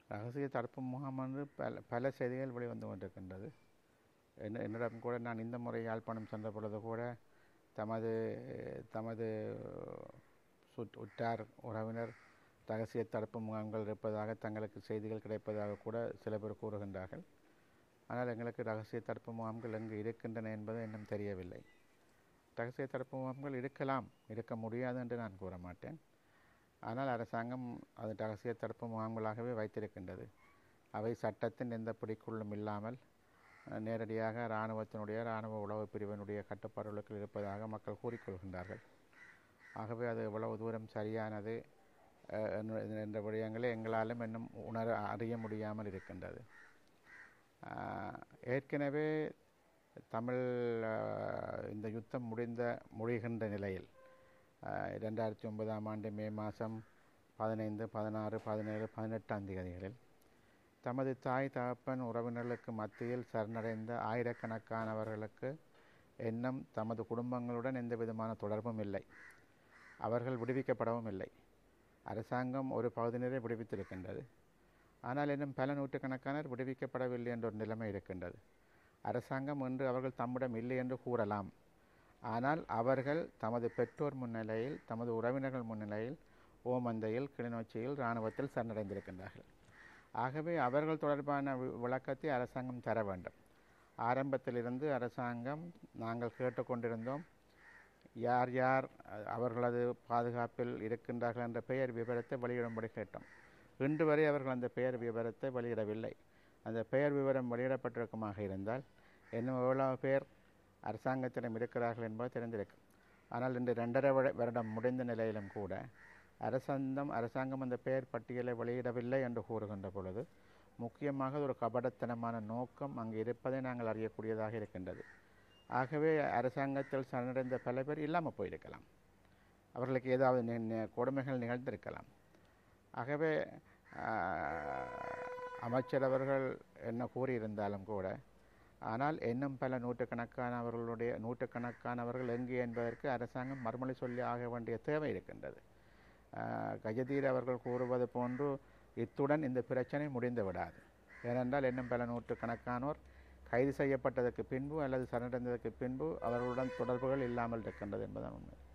ரகசிய தடுப்பு முகாம் வந்து பல பல செய்திகள் வெளிவந்து கொண்டிருக்கின்றது என்ன என்னிடம் கூட நான் இந்த முறை யாழ்ப்பாணம் சென்ற பொழுது கூட தமது தமது சுட் உற்றார் உறவினர் ரகசிய தடுப்பு முகாம்கள் இருப்பதாக தங்களுக்கு செய்திகள் கிடைப்பதாக கூட சில பேர் கூறுகின்றார்கள் ஆனால் எங்களுக்கு ரகசிய தடுப்பு முகாம்கள் எங்கு இருக்கின்றன என்பது இன்னும் தெரியவில்லை ரகசிய தடுப்பு முகாம்கள் இருக்கலாம் இருக்க முடியாது என்று நான் கூற மாட்டேன் ஆனால் அரசாங்கம் அது ரகசிய தடுப்பு முகாம்களாகவே வைத்திருக்கின்றது அவை சட்டத்தின் எந்த பிடிக்குள்ளும் இல்லாமல் அஹ், நேரடியாக இராணுவத்தினுடைய இராணுவ உளவு பிரிவினுடைய கட்டுப்பாடுகளுக்குள் இருப்பதாக மக்கள் கூறிக்கொள்கின்றார்கள் ஆகவே அது எவ்வளவு தூரம் சரியானது அஹ், என்ற- என்ற விடயங்களை எங்களாலும் இன்னும் உணர அறிய முடியாமல் இருக்கின்றது ஆஹ், ஏற்கனவே தமிழ் ஆஹ், இந்த யுத்தம் முடிந்த முடிகின்ற நிலையில் ஆஹ், இரண்டாயிரத்தி ஒன்பதாம் ஆண்டு மே மாதம் பதினைந்து பதினாறு பதினேழு பதினெட்டாம் தேதிகளில் தமது தாய் தகப்பன் உறவினர்களுக்கு மத்தியில் சரணடைந்த ஆயிரக்கணக்கானவர்களுக்கு எண்ணம் தமது குடும்பங்களுடன் எந்த விதமான தொடர்பும் இல்லை அவர்கள் விடுவிக்கப்படவும் இல்லை அரசாங்கம் ஒரு பகுதியினரை விடுவித்திருக்கின்றது ஆனால் இன்னும் பல நூற்றுக்கணக்கானர் விடுவிக்கப்படவில்லை என்ற ஒரு நிலைமை இருக்கின்றது அரசாங்கம் என்று அவர்கள் தம்மிடம் இல்லை என்று கூறலாம் ஆனால் அவர்கள் தமது பெற்றோர் முன்னிலையில் தமது உறவினர்கள் முன்னிலையில் ஓமந்தையில் கிளிநொச்சியில் இராணுவத்தில் சரணடைந்திருக்கின்றார்கள் ஆகவே அவர்கள் தொடர்பான வி- விளக்கத்தை அரசாங்கம் தர வேண்டும் ஆரம்பத்திலிருந்து அரசாங்கம் நாங்கள் கேட்டுக்கொண்டிருந்தோம் யார் யார் அ- அவர்களது பாதுகாப்பில் இருக்கின்றார்கள் என்ற பெயர் விவரத்தை வெளியிடும்படி கேட்டோம் இன்று வரை அவர்கள் அந்த பெயர் விவரத்தை வெளியிடவில்லை அந்த பெயர் விவரம் வெளியிடப்பட்டிருக்குமாக இருந்தால் இன்னும் எவ்வளவு பேர் அரசாங்கத்திடம் இருக்கிறார்கள் என்பது தெரிந்திருக்கும் ஆனால் இன்று ரெண்டரை வரு- வருடம் முடிந்த நிலையிலும் கூட அரசாங்கம் அரசாங்கம் அந்த பெயர் பட்டியலை வெளியிடவில்லை என்று கூறுகின்ற பொழுது முக்கியமாக ஒரு கபடத்தனமான நோக்கம் அங்கு இருப்பதை நாங்கள் அறியக்கூடியதாக இருக்கின்றது ஆகவே அரசாங்கத்தில் சரணடைந்த பல பேர் இல்லாமல் போயிருக்கலாம் அவர்களுக்கு ஏதாவது நி- நி- கொடுமைகள் நிகழ்ந்திருக்கலாம் ஆகவே ஆஹ், அமைச்சர் அவர்கள் என்ன கூறியிருந்தாலும் கூட ஆனால் இன்னும் பல நூற்றுக்கணக்கானவர்களுடைய நூற்றுக்கணக்கானவர்கள் எங்கே என்பதற்கு அரசாங்கம் மறுமொழி சொல்லி ஆக வேண்டிய தேவை இருக்கின்றது ஆஹ், கஜதீர் அவர்கள் கூறுவது போன்று இத்துடன் இந்த பிரச்சனை முடிந்து விடாது ஏனென்றால் இன்னும் பல நூற்றுக்கணக்கானோர் கைது செய்யப்பட்டதற்கு பின்பு அல்லது சரணடைந்ததற்கு பின்பு அவர்களுடன் தொடர்புகள் இல்லாமல் இருக்கின்றது என்பதுதான் உண்மை